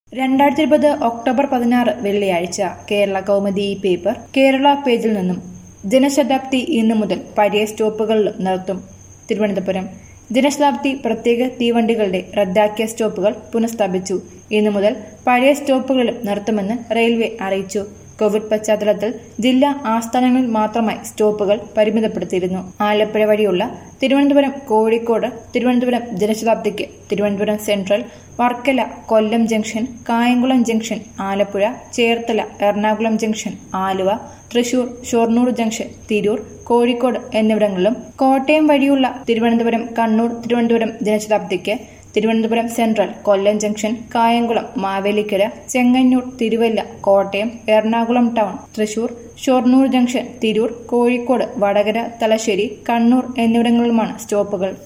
രണ്ടായിരത്തി ഇരുപത് ഒക്ടോബർ പതിനാറ് വെള്ളിയാഴ്ച കേരള കൗമുദി ഈ പേപ്പർ കേരള പേജിൽ നിന്നും ജനശതാബ്ദി ഇന്നു മുതൽ പഴയ സ്റ്റോപ്പുകളിലും നിർത്തും തിരുവനന്തപുരം ജനശതാബ്ദി പ്രത്യേക തീവണ്ടികളുടെ റദ്ദാക്കിയ സ്റ്റോപ്പുകൾ പുനഃസ്ഥാപിച്ചു ഇന്നു മുതൽ പഴയ സ്റ്റോപ്പുകളിലും നിർത്തുമെന്ന് റെയിൽവേ അറിയിച്ചു കോവിഡ് പശ്ചാത്തലത്തിൽ ജില്ലാ ആസ്ഥാനങ്ങളിൽ മാത്രമായി സ്റ്റോപ്പുകൾ പരിമിതപ്പെടുത്തിയിരുന്നു ആലപ്പുഴ വഴിയുള്ള തിരുവനന്തപുരം കോഴിക്കോട് തിരുവനന്തപുരം ജനശതാബ്ദിക്ക് Thiruvananthapuram central Varkala Kollam junction Kayamkulam junction Alappuzha Cherthala Ernakulam junction Aluva Thrissur Shoranur junction Tirur Kozhikode എന്നിവിടങ്ങളിലും കോട്ടയം വഴിയുള്ള തിരുവനന്തപുരം കണ്ണൂർ തിരുവനന്തപുരം ജനശതാബ്ദിക്ക് Thiruvananthapuram central Kollam junction Kayamkulam Mavelikkara Chengannur Thiruvalla Kottayam Ernakulam town Thrissur Shoranur junction Tirur Kozhikode Vadakara Thalassery Kannur എന്നിവിടങ്ങളിലുമാണ് സ്റ്റോപ്പുകൾ